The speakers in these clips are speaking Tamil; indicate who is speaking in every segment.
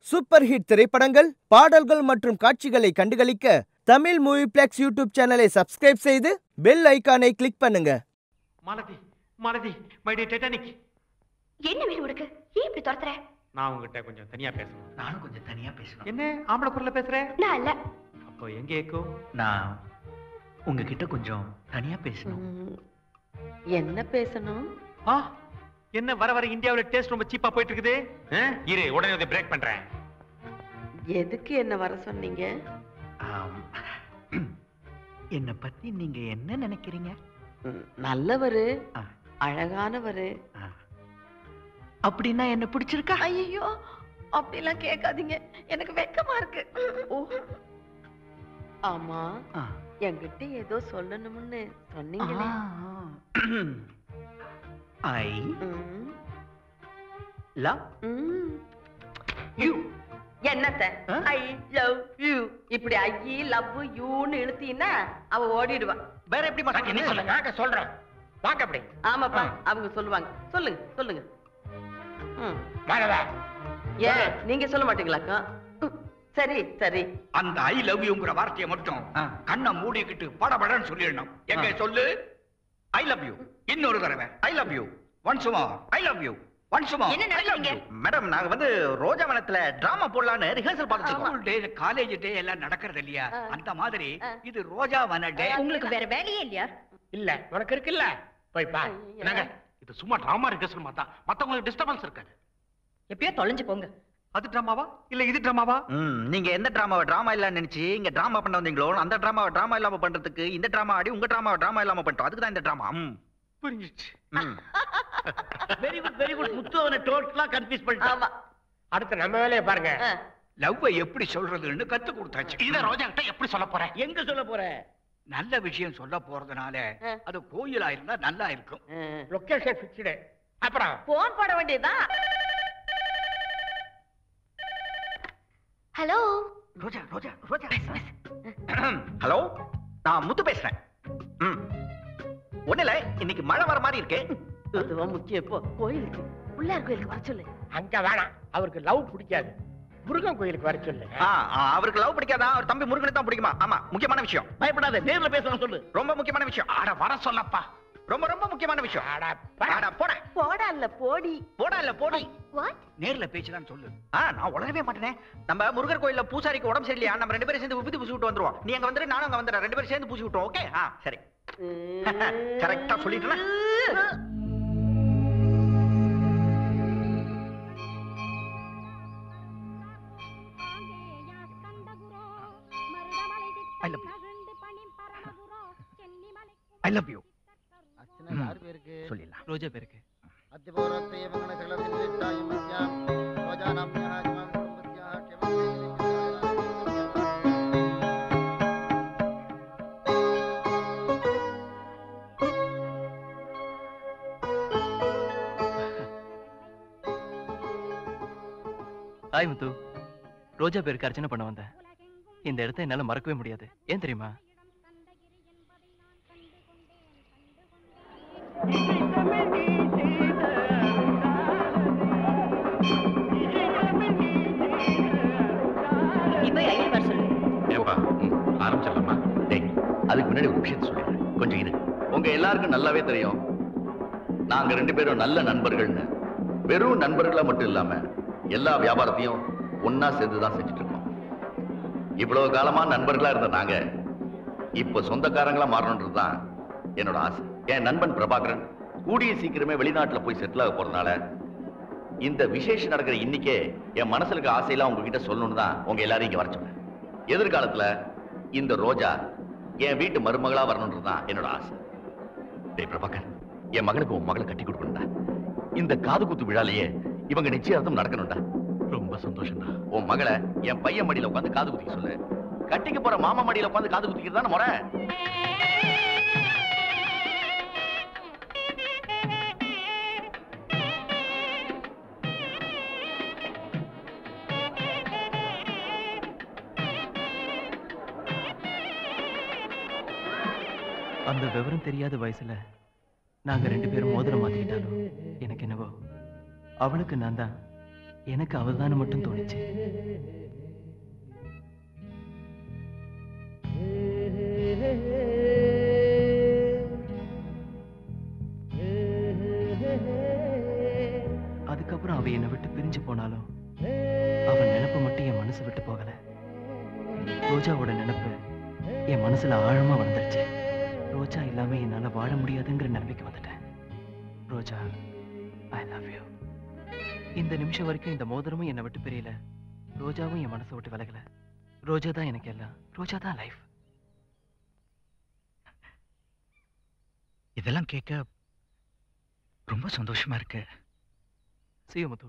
Speaker 1: சூப்பர் ஹிட் திரைப்படங்கள் பாடல்கள் மற்றும் காட்சிகளை கண்டுகளிக்க தமிழ் மூவி பிளெக்ஸ் யூடியூப் சேனலை சப்ஸ்கிரைப் செய்து பெல் ஐகானை கிளிக் பண்ணுங்க
Speaker 2: Malathi Malathi my dear Titanic
Speaker 3: என்ன வேணும் உனக்கு ஏன் இப்படி துரத்துற
Speaker 2: நான் உங்ககிட்ட கொஞ்சம் தனியா பேசணும்
Speaker 4: நானும் கொஞ்சம் தனியா பேசணும்
Speaker 2: என்ன ஆம்பளை குரல்ல பேசுற
Speaker 3: நான் இல்ல
Speaker 2: அப்போ எங்க ஏக்கோ
Speaker 4: நான் உங்ககிட்ட கொஞ்சம் தனியா பேசணும்
Speaker 5: ம், என்ன பேசணும்
Speaker 2: ஆ என்ன வர வர இந்தியாவுல டேஸ்ட் ரொம்ப சீப்பா போயிட்டு இருக்குது ஆ? இரு உடனே அதை பிரேக் பண்றேன்
Speaker 5: எதுக்கு என்ன வர சொன்னீங்க
Speaker 4: ஆம். என்னை பத்தி நீங்க என்ன நினைக்கிறீங்க
Speaker 5: ம், நல்லவரு
Speaker 4: ஆ.
Speaker 5: அழகானவரு
Speaker 4: ஆ. அப்படின்னா என்ன பிடிச்சிருக்கா
Speaker 5: ஐயோ அப்படிலாம் கேட்காதீங்க எனக்கு வெக்கமா இருக்கு ஓ. ஆமா
Speaker 4: ஆ.
Speaker 5: என்கிட்ட ஏதோ சொல்லணும்னு சொன்னீங்களே
Speaker 4: ஐ
Speaker 5: ம்,
Speaker 4: லவ்
Speaker 5: ம்.
Speaker 4: யூ
Speaker 5: என்னத்த
Speaker 4: ஆ?
Speaker 5: ஐ லவ் யூ இப்படி ஐ லவ் யூன்னு இழுத்தீன்னா அவ ஓடிடுவா
Speaker 4: வேற எப்படி மாட்டாங்க
Speaker 2: நாங்க சொல்றேன் வாங்க அப்படி
Speaker 5: ஆமாப்பா அவங்க சொல்லுவாங்க சொல்லுங்க சொல்லுங்க ம்.
Speaker 2: மாலதா
Speaker 5: ஏன் நீங்க சொல்ல மாட்டீங்களாக்கா ம், சரி சரி
Speaker 6: அந்த ஐ லவ் யூங்கிற வார்த்தையை மட்டும்
Speaker 4: ஆ.
Speaker 6: கண்ணை மூடிக்கிட்டு படபடன்னு சொல்லிடணும் எங்க
Speaker 4: ஆ.
Speaker 6: சொல்லு ஐ லவ் யூ இன்னொரு தடவை I love you once more I love you once more
Speaker 3: என்ன நடக்குதுங்க?
Speaker 4: மேடம் நாங்க வந்து ரோஜா வனத்துல டிராமா போடலான்னு ரிஹர்சல் பார்த்துட்டு இருக்கோம்
Speaker 6: ஸ்கூல் டே காலேஜ் டே எல்லாம் நடக்கிறது இல்லையா
Speaker 5: ஆ.
Speaker 6: அந்த மாதிரி
Speaker 5: ஆ.
Speaker 6: இது ரோஜா வன டே
Speaker 3: உங்களுக்கு வேற வேலையே இல்லையா
Speaker 2: இல்ல உனக்கு இருக்குல்ல போய் பா
Speaker 5: ஐயா.
Speaker 2: என்னங்க இது சும்மா டிராமா ரிகர்சல் மாத்தா மத்தவங்களுக்கு டிஸ்டர்பன்ஸ் இருக்காது
Speaker 3: எப்பயோ தொலைஞ்சு போங்க
Speaker 2: அது டிராமாவா இல்ல இது டிராமாவா
Speaker 4: ம், நீங்க எந்த டிராமாவை டிராமா இல்லன்னு நினைச்சு இங்க டிராமா பண்ண வந்தீங்களோ அந்த டிராமாவை டிராமா இல்லாம பண்றதுக்கு இந்த டிராமா ஆடி உங்க டிராமாவை டிராமா இல்லாம பண்ணிட்டோம் அதுக்கு தான் இந்த டிராமா ம்
Speaker 2: புரிஞ்சிச்சு
Speaker 4: ம்.
Speaker 7: Very good very good Muthu அவனை டோட்டலா கன்ஃபியூஸ் பண்ணிட்டான்
Speaker 5: ஆமா
Speaker 2: அடுத்து நம்ம வேலையை பாருங்க
Speaker 5: ஆ.
Speaker 6: லவ்வை எப்படி சொல்றதுன்னு கத்து கொடுத்தாச்சு
Speaker 2: இத ரோஜா கிட்ட எப்படி சொல்ல போறேன்
Speaker 7: எங்க சொல்ல போற
Speaker 6: நல்ல விஷயம் சொல்ல போறதுனால
Speaker 5: ஆ.
Speaker 6: அது கோயிலா இருந்தா நல்லா இருக்கும்
Speaker 5: ஆ.
Speaker 2: லொகேஷன் ஃபிக்ஸ்டு அப்புறம்
Speaker 5: போன் போட வேண்டியதுதான்
Speaker 3: ஹலோ
Speaker 4: ரோஜா ரோஜா ரோஜா ஹலோ நான் முத்து பேசுறேன் ம் ஒண்ணு இல்ல இன்னைக்கு மழை வர மாதிரி இருக்கு
Speaker 5: அதுவா முக்கியம் இப்போ கோயிலுக்கு பிள்ளையார் கோயிலுக்கு வர சொல்லு
Speaker 2: அங்க வேணாம் அவருக்கு லவ் பிடிக்காது முருகன் கோயிலுக்கு வர சொல்லு
Speaker 4: ஆ, ஆ, அவருக்கு லவ் பிடிக்காதா அவர் தம்பி முருகனுக்கு தான் பிடிக்குமா ஆமா முக்கியமான விஷயம்
Speaker 7: பயப்படாத நேர்ல பேசலாம் சொல்லு
Speaker 4: ரொம்ப முக்கியமான விஷயம்
Speaker 2: ஆட வர சொல்லப்பா
Speaker 4: ரொம்ப ரொம்ப முக்கியமான விஷயம்
Speaker 2: ஆட
Speaker 4: அட, போடா
Speaker 5: போடா இல்ல போடி
Speaker 4: போடா இல்ல போடி
Speaker 3: வாட்
Speaker 6: நேர்ல பேச்சுதான் சொல்லு
Speaker 4: ஆ நான் உளரவே மாட்டேனே நம்ம முருகர் கோயில்ல பூசாரிக்கு உடம்பு சரியில்லையா நம்ம ரெண்டு பேரும் சேர்ந்து விபூதி பூசி விட்டு வந்துருவோம் நீ அங்க வந்துரு நானும் அங்க வந்துடுறேன் ரெண்டு பேரும் சேர்ந்து பூசி விட்டுருவோம் ஓகே ஆ சரி கரெக்டா சொல்லிட்டேன்
Speaker 6: I love you I love you
Speaker 4: சொல்லிடலாம்
Speaker 8: ரோஜா பேருக்கு ஹாய் முத்து ரோஜா பேருக்கு அர்ச்சனை பண்ண வந்தேன் இந்த இடத்த என்னால மறக்கவே முடியாது ஏன் தெரியுமா
Speaker 3: நீ போய் ஐயா வர சொல்லு
Speaker 9: ஏப்பா ஆரம்பிச்சிடலாமா டேய் அதுக்கு முன்னாடி ஒரு விஷயத்தை சொல்றேன் கொஞ்சம் இரு உங்க எல்லாருக்கும் நல்லாவே தெரியும் நாங்க ரெண்டு பேரும் நல்ல நண்பர்கள்னு வெறும் நண்பர்களா மட்டும் இல்லாம எல்லா வியாபாரத்தையும் ஒண்ணா சேர்ந்து தான் செஞ்சுட்டு இருக்கோம் இவ்வளவு காலமா நண்பர்களா இருந்த நாங்க இப்ப சொந்தக்காரங்களா மாறணுன்றது தான் என்னோட ஆசை என் நண்பன் பிரபாகரன் கூடிய சீக்கிரமே வெளிநாட்டுல போய் செட்டில் ஆக போறதுனால இந்த விசேஷம் நடக்கிற இன்னைக்கே என் மனசுல இருக்க ஆசையெல்லாம் உங்ககிட்ட சொல்லணும்னு தான் உங்க எல்லாரையும் இங்க வர சொன்னேன் எதிர்காலத்துல இந்த ரோஜா என் வீட்டு மருமகளா வரணுன்றது தான் என்னோட ஆசை டேய் பிரபாகர் என் மகனுக்கு உன் மகளை கட்டி கொடுக்கணும்டா இந்த காது குத்து விழாலேயே இவங்க நிச்சயார்த்தம் நடக்கணும்டா ரொம்ப சந்தோஷம்டா உன் மகளை என் பையன் மடியில உட்காந்து காது குத்திக்க சொல்லு கட்டிக்க போற மாமா மடியில உட்காந்து காது குத்திக்கிறது தானே முறை
Speaker 8: அந்த விவரம் தெரியாத வயசுல நாங்க ரெண்டு பேரும் மோதிரம் மாத்திக்கிட்டாலும் எனக்கு என்னவோ அவளுக்கு நான் தான் எனக்கு அவதானம் மட்டும் தோணுச்சு அதுக்கப்புறம் அவ என்னை விட்டு பிரிஞ்சு போனாலும் அவன் நினைப்பு மட்டும் என் மனசு விட்டு போகல ரோஜாவோட நினைப்பு என் மனசுல ஆழமா வளர்ந்துருச்சு ரோஜா இல்லாம என்னால வாழ முடியாதுங்கிற நிலைமைக்கு வந்துட்டேன் ரோஜா ஐ லவ் யூ இந்த நிமிஷம் வரைக்கும் இந்த மோதிரமும் என்னை விட்டு பிரியல ரோஜாவும் என் மனசை விட்டு விலகல ரோஜா தான் எனக்கு எல்லாம் ரோஜா தான் லைஃப்
Speaker 6: இதெல்லாம் கேட்க ரொம்ப சந்தோஷமா இருக்கு
Speaker 8: See you, முத்து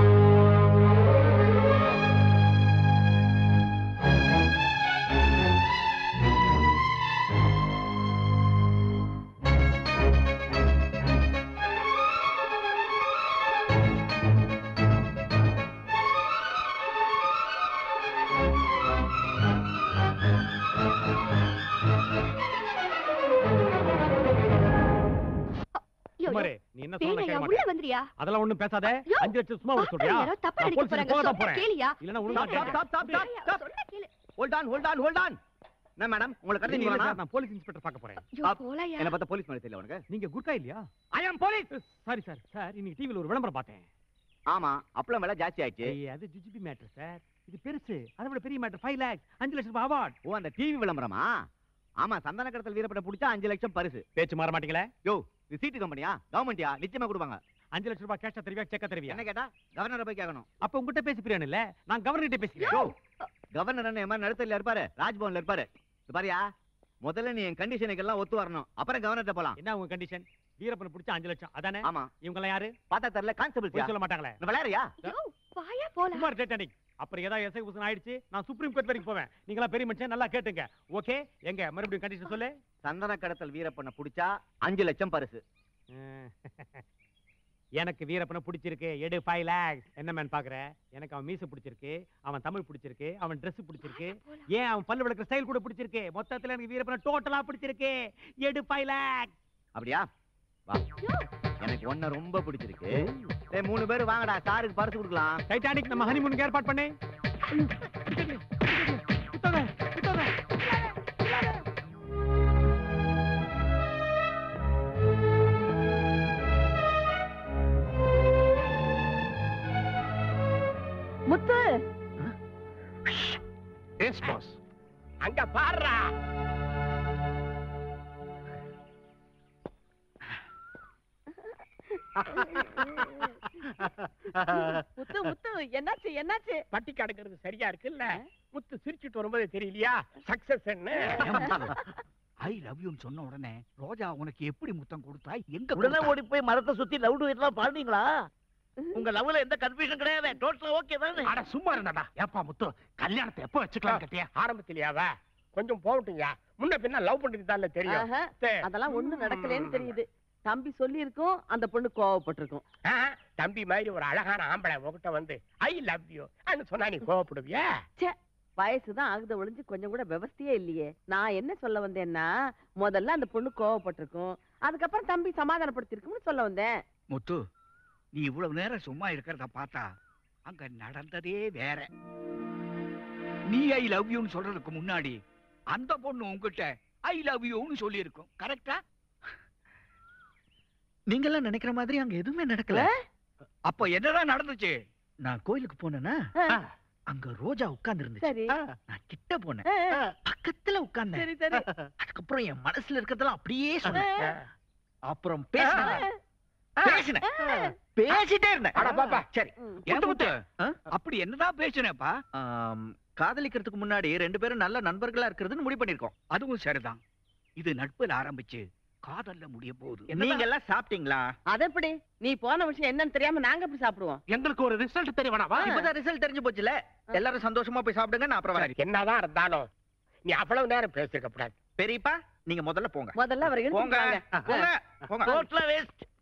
Speaker 3: யோ,
Speaker 2: குமாரே நீ என்ன சொல்ல
Speaker 3: பேரையா,
Speaker 2: கேட்க
Speaker 3: உள்ள
Speaker 2: மாட்டேன்
Speaker 3: வந்துறியா
Speaker 2: அதெல்லாம் ஒண்ணும் பேசாத
Speaker 3: யோ,
Speaker 2: அஞ்சு லட்சம் சும்மா விட
Speaker 3: பாப்பா,
Speaker 2: சொல்றியா
Speaker 3: யாரோ தப்பா
Speaker 2: நான்
Speaker 3: நினைக்க
Speaker 2: போலீஸ்
Speaker 3: போறாங்க.
Speaker 2: போக தான்
Speaker 3: சொன்னா
Speaker 2: போறேன்
Speaker 3: கேளியா?
Speaker 2: இல்லன்னா ஒழுங்கா
Speaker 4: Stop, stop, stop, stop, stop, stop.
Speaker 3: சொன்னா கேளு.
Speaker 4: Hold on hold on hold on என்ன மேடம் உங்களுக்கு கருதி
Speaker 2: இல்ல,
Speaker 4: வேணா
Speaker 2: சார், நான் போலீஸ் இன்ஸ்பெக்டர் பார்க்க போறேன்
Speaker 3: யோ,
Speaker 4: அப்-
Speaker 3: போலாயா?
Speaker 4: என்ன பார்த்தா போலீஸ் மாதிரி தெரியல உனக்கு
Speaker 2: நீங்க குர்கா இல்லையா
Speaker 4: I am police
Speaker 2: sorry sir sir இன்னைக்கு டிவில ஒரு விளம்பரம் பார்த்தேன்
Speaker 4: ஆமா அப்பளம் விலை ஜாஸ்தி ஆயிடுச்சு
Speaker 2: ஏய், அது ஜிஜிபி மேட்டர் சார் இது பெருசு அதை விட பெரிய மேட்டர் ஃபைவ் லேக்ஸ் அஞ்சு லட்சம் ரூபாய் அவார்ட்
Speaker 4: ஓ அந்த டிவி விளம்பரமா ஆமா சந்தன கடத்தல் வீரப்பட பிடிச்சா அஞ்சு லட்சம் பரிசு
Speaker 2: பேச்சு மாற மாட்டீங்களே
Speaker 4: யோ இது சீட்டு கம்பெனியா கவர்மெண்ட்யா நிச்சயமா கொடுப்பாங்க
Speaker 2: அஞ்சு லட்சம் ரூபாய் கேஷா தருவியா செக்க தருவியா
Speaker 4: என்ன கேட்டா கவர்னரை போய் கேட்கணும்
Speaker 2: அப்ப உங்ககிட்ட பேசி பிரியாணி இல்ல நான் கவர்னர் பேசுகிறேன்
Speaker 4: யோ கவர்னர் என்ன மாதிரி நடுத்தல இருப்பாரு ராஜ்பவன்ல இருப்பாரு இது பாரியா முதல்ல நீ என் கண்டிஷனுக்கு எல்லாம் ஒத்து வரணும் அப்புறம் கவர்னர்ட்ட போலாம்
Speaker 2: என்ன உங்க கண்டிஷன் வீரப்பனை பிடிச்ச அஞ்சு லட்சம் அதானே
Speaker 4: ஆமா
Speaker 2: இவங்க எல்லாம் யாரு
Speaker 4: பார்த்தா தெரியல கான்ஸ்டபிள்
Speaker 2: போய் சொல்ல மாட்டாங்களே
Speaker 4: விளையாடுறியா
Speaker 3: யோ, வாயா, போலாம்.
Speaker 2: குமார் டைட்டானிக் அப்புறம் ஏதாவது எஸ்ஐ உசன் ஆயிடுச்சு நான் சுப்ரீம் கோர்ட் வரைக்கும் போவேன் நீங்களா பெரிய மனுஷன் நல்லா கேட்டுங்க ஓகே எங்க மறுபடியும் கண்டிஷன் சொல்லு
Speaker 4: சந்தன கடத்தல் வீரப்பனை பிடிச்சா அஞ்சு லட்சம் பரிசு
Speaker 2: அஹ், எனக்கு வீரப்பனை பிடிச்சிருக்கு எடு ஃபைவ் லேக்ஸ் என்ன மேன் பாக்குற எனக்கு அவன் மீசை பிடிச்சிருக்கு அவன் தமிழ் பிடிச்சிருக்கு அவன் Dress பிடிச்சிருக்கு
Speaker 3: போலாம்.
Speaker 2: ஏன் அவன் பல்லு விளக்குற ஸ்டைல் கூட பிடிச்சிருக்கு மொத்தத்துல எனக்கு வீரப்பனை டோட்டலா பிடிச்சிருக்கு எடு ஃபைவ் லேக்ஸ்
Speaker 4: அப்படியா வா எனக்கு ஒன்ன ரொம்ப பிடிச்சிருக்கு ஏய் மூணு பேர் வாங்கடா சாருக்கு பரிசு கொடுக்கலாம்
Speaker 2: டைட்டானிக் நம்ம ஹனிமூனுக்கு ஏற்பாடு பண்ணு குத்தாத, குத்தாத.
Speaker 5: முத்து
Speaker 6: எஸ் பாஸ்
Speaker 7: அங்க பாருடா
Speaker 5: முத்து முத்து என்னாச்சு என்னாச்சு
Speaker 7: பட்டி கிடக்கிறது சரியா இருக்குல்ல முத்து சிரிச்சிட்டு வரும்போது தெரியலையா சக்சஸ் என்ன
Speaker 6: ஐ லவ் யூன்னு சொன்ன உடனே ரோஜா உனக்கு எப்படி முத்தம் கொடுத்தா எங்க
Speaker 7: உடனே
Speaker 6: கொடுத்தா?
Speaker 7: ஓடி போய் மரத்தை சுத்தி லவ் டு எல்லாம் பாடுனீங்களா உங்க லவ்ல எந்த கன்ஃபியூஷன் கிடையாது டோட்டலா ஓகே தானே
Speaker 6: அட சும்மா இருந்தடா ஏப்பா முத்து கல்யாணத்தை எப்போ வச்சுக்கலாம் கேட்டியா
Speaker 7: ஆரம்பத்திலேயாவா கொஞ்சம் போகட்டுங்க முன்ன பின்ன லவ் பண்றது தான் தெரியும்
Speaker 5: ஆஹா,
Speaker 7: சரி.
Speaker 5: அதெல்லாம் ஒண்ணும் நடக்கலன்னு தெரியுது தம்பி சொல்லி இருக்கும் அந்த பொண்ணு கோவப்பட்டிருக்கும்
Speaker 7: ஆ, தம்பி மாதிரி ஒரு அழகான ஆம்பளை உங்ககிட்ட வந்து ஐ லவ் யூ சொன்னா நீ கோவப்படுவியா
Speaker 5: வயசுதான் ஆகுத ஒளிஞ்சு கொஞ்சம் கூட விவஸ்தையே இல்லையே நான் என்ன சொல்ல வந்தேன்னா முதல்ல அந்த பொண்ணு கோவப்பட்டிருக்கும் அதுக்கப்புறம் தம்பி சமாதானப்படுத்திருக்கும்னு சொல்ல வந்தேன்
Speaker 6: முத்து நீ இவ்வளவு நேரம் சும்மா இருக்கிறத பார்த்தா அங்க நடந்ததே வேற நீ ஐ லவ் யூன்னு சொல்றதுக்கு முன்னாடி அந்த பொண்ணு உன்கிட்ட ஐ லவ் யூன்னு சொல்லி இருக்கும் கரெக்டா நீங்கெல்லாம் நினைக்கிற மாதிரி அங்க எதுவுமே நடக்கல அப்ப என்னதான் நடந்துச்சு நான் கோயிலுக்கு போனேன்னா
Speaker 5: ஆ.
Speaker 6: அங்க ரோஜா உட்கார்ந்து இருந்துச்சு
Speaker 5: சரி
Speaker 6: நான் கிட்ட போனேன்
Speaker 5: ஆ,
Speaker 6: பக்கத்துல உட்கார்ந்தேன்
Speaker 5: சரி சரி
Speaker 6: அதுக்கப்புறம் என் மனசுல இருக்கிறதெல்லாம் அப்படியே சொன்னேன்
Speaker 5: ஆ.
Speaker 6: அப்புறம் பேசினேன் பேசினேன் பேசிட்டே இருந்தேன்
Speaker 7: அட பாப்பா சரி
Speaker 5: ம்.
Speaker 6: ஏன் முத்து? அப்படி என்னதான் பேசுனேப்பா
Speaker 4: காதலிக்கிறதுக்கு முன்னாடி ரெண்டு பேரும் நல்ல நண்பர்களா இருக்கிறதுன்னு முடிவு பண்ணிருக்கோம்
Speaker 6: அதுவும் சரிதான் இது நட்புல ஆரம்பிச்சு காதல்ல முடிய போகுது
Speaker 4: நீங்க எல்லாம் சாப்பிட்டீங்களா
Speaker 5: அது எப்படி நீ போன விஷயம் என்னன்னு தெரியாம நாங்க எப்படி சாப்பிடுவோம்
Speaker 7: எங்களுக்கு ஒரு ரிசல்ட் தெரிய வேணாவா
Speaker 4: இப்பதான் ரிசல்ட் தெரிஞ்சு போச்சுல எல்லாரும் சந்தோஷமா போய் சாப்பிடுங்க நான் அப்புறம் வரேன்
Speaker 7: என்னதான் இருந்தாலும் நீ அவ்வளவு நேரம் பேசிருக்க கூடாது
Speaker 4: பெரியப்பா நீங்க முதல்ல போங்க
Speaker 5: முதல்ல அவரை
Speaker 4: போங்க
Speaker 5: இழுத்துட்டு வாங்க.
Speaker 4: போங்க போங்க
Speaker 7: டோட்டலா வேஸ்ட்